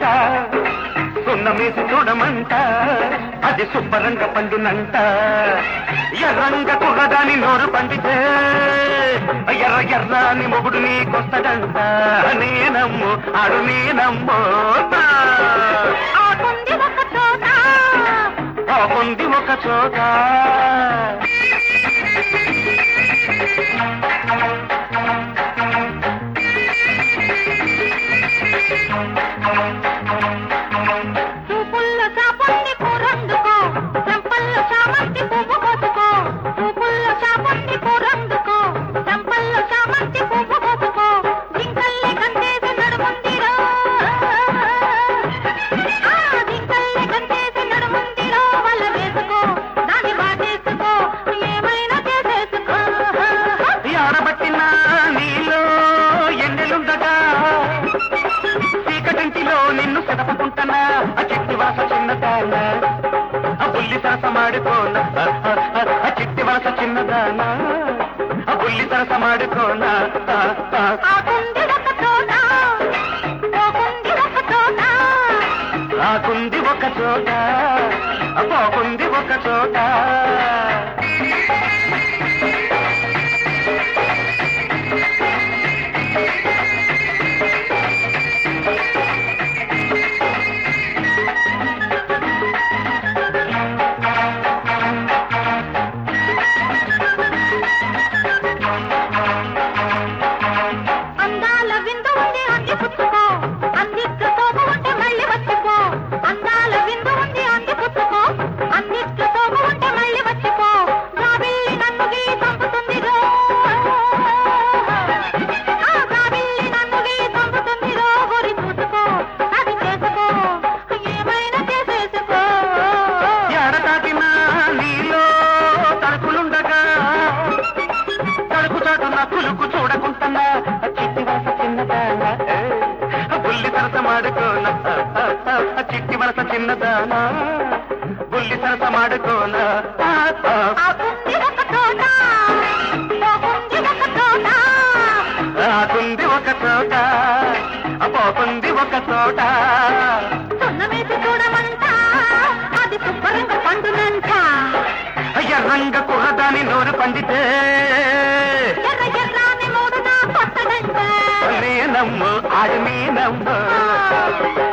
చోట సున్నమేసి చూడమంట అది శుభ్రంగా పండునంట ఎర్రంగ కుర్రదాని నోరు పండితే ఎర్ర ఎర్రాని మొగుడు నీకొస్తడంట నేనమ్ము ఆడు నేనమ్మో ఆకుంది ఒక చోట బాగుంది ఒక చోట చూపుల్లో చాపంది కూరందుకో చెంపల్లో చామంతి పువ్వు కోసుకో చూపుల్లో చాపంది కూరందుకో చెంపల్లో చామంతి పువ్వు కోసుకో జింకల్లే కంటేసి నడుముందిరో ఆ జింకల్లే కంటేసి నడుముందిరో వల్ల వేసుకో దాన్ని వాటేసుకో ఏమైనా చేసేసుకో ఆడబట్టిన నీలో ఎన్నెలుండగా చీకటింటిలో నిన్ను సెదపుకుంటున్నా ఆ చిట్టి వలస చిన్నదాన ఆ బుల్లి సరస మాడుకోన ఆ చిట్టి వలస చిన్నదాన ఆ బుల్లి సరస మాడుకోన ఆకుంది ఒక చోట పోకుంది ఒక చోట ఆకుంది ఒక చోట ఆ పోకుంది ఒక చోట అందాల విందు ఉంది అంది పుచ్చుకో అందిట్ల తోపు ఉంటే మళ్ళీ వచ్చిపో అందాల విందు ఉంది అంది పుచ్చుకో అందిట్ల తోపు ఉంటే మళ్ళీ వచ్చిపో గాబిల్లి నన్ను గీ చంపుతుంది రో ఆ గాబిల్లి నన్ను గీ చంపుతుంది రో గురి చూసుకో అది చేసుకో ఏమైనా చేసేసుకో ఎడతాకిన నీలో తలుపులుండగా తలుపు చాటున పులుకు చూడకుంటున్నా ఆ చిట్టి వలస చిన్నదాన ఆ బుల్లి సరస మాడుకోన ఆ చిట్టి వలస చిన్నదాన బుల్లి సరస మాడుకోన ఆకుంది ఒక చోట పోకుంది ఒక చోట ఆకుంది ఒక చోట ఆ పోకుంది ఒక చోట సున్నమేసి చూడమంట అది శుభ్రంగా పండునంట ఎర్రంగ కుర్రదాని నోరు పండితే ఎర్ర ఎర్రాని మూడు నా కొత్తడంట నేనమ్ము ఆడి నేనమ్ము